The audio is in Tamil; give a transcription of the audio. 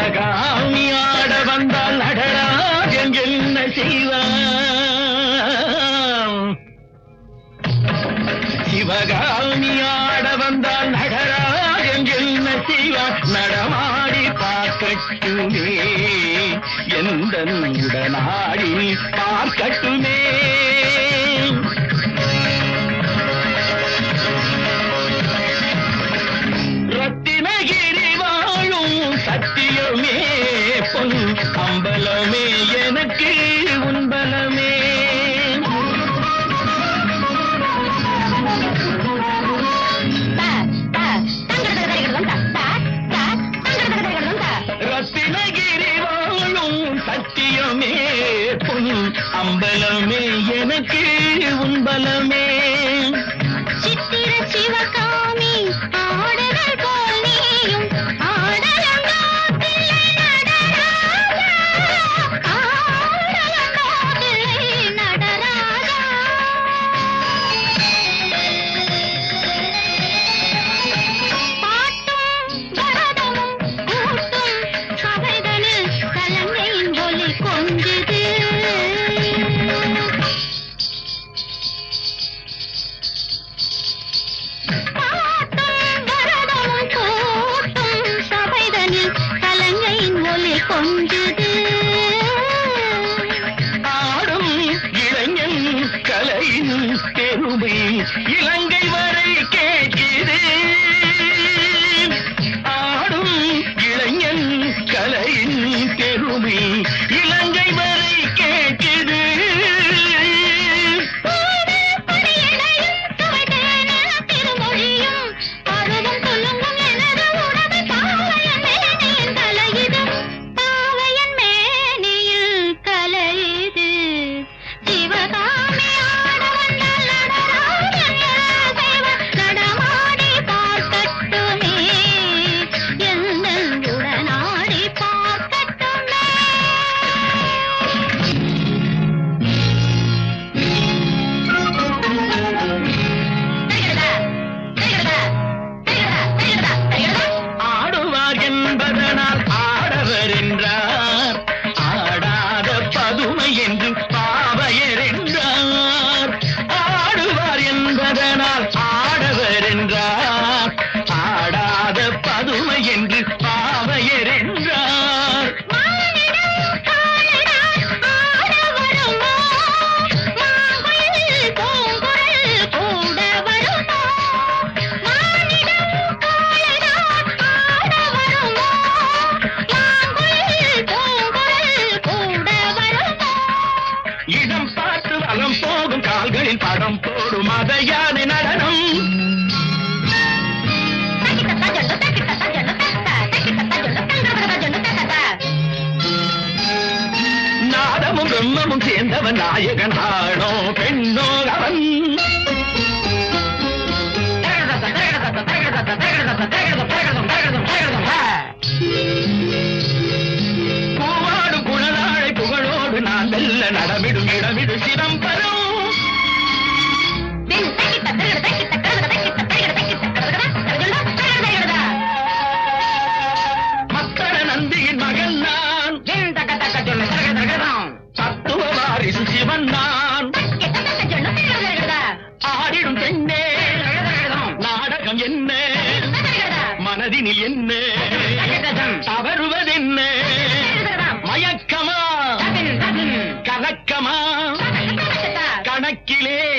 சிவகாமி ஆட வந்தால் நடராஜன் என்ன செய்வான் சிவகாமி ஆட வந்தால் நடராஜன் என்ன செய்வான் நடமாடி பார்க்கட்டுமே எந்த உடனாடி பார்க்கட்டுமே ரத்தினகிரி வாழும் சத்தியமே பொன் அம்பலமே எனக்கு உன்பலமே ரத்தினகிரி வாழும் சத்தியமே பொன் அம்பலமே எனக்கு உன்பலமே சித்திர சிவகாமி ஆடுதல் போல் நீயும் ஆடலங்கா பிள்ளை நடராஜா ஆடலங்கா பிள்ளை நடராஜா பாட்டும் பரதமும் கூட்டும் சபைதனில் கலங்கையின் ஒலி கொஞ்சுது பாட்டும் பரதமும் கூட்டும் சபைதனில் கலங்கையின் ஒலி கொஞ்சுது ஆடும் இளைஞன் கலையின் பெருமை இலங்கை வரை கேட்கிறது ஆடும் இளைஞன் கலையின் பெருமை இலங்கை வரை கேட்கிறது திருமொழியும் அருகும் சொல்லுங்கும் எனது உடம்பு பாவையன் மேனியில் கலையுது பாவையன் மேனியில் கலையுது சிவகாமி ஆட வந்தால் நடராஜன் செய்வன் நடமாடி பார்க்கட்டுமே எங்கள் உடனாடி பார்க்கட்டுமே ஆடுவார் என்பதனால் ஆடவர் என்றார் ஆடாத பதுமை என்று பாவையர் என்றார் ஆடுவார் என்பதனால் ஆடவர் என்றார் ஆடாத பதுமை என்று பாவையர் என்றார் இடம் பார்த்து வலம் போகும் கால்களில் படம் போடும் அத யானை நடனம் நாதமும் பிரம்மமும் சேர்ந்தவன் நாயகன் ஆணோ பெண்ணோ அவன் பூவாடு குழலாழை புகழோடு நான் வெல்ல நடமிடும் இடமிடு சிதம்பரம் மக்கள நந்தியின் மகன் நான் தத்துவ வாரிசு சிவன் நான் ஆடிடும் பெண்ணே நாடகம் என்ன மனதினில் என்ன தவறுவதென்ன மயக்கமா கலக்கமா கணக்கிலே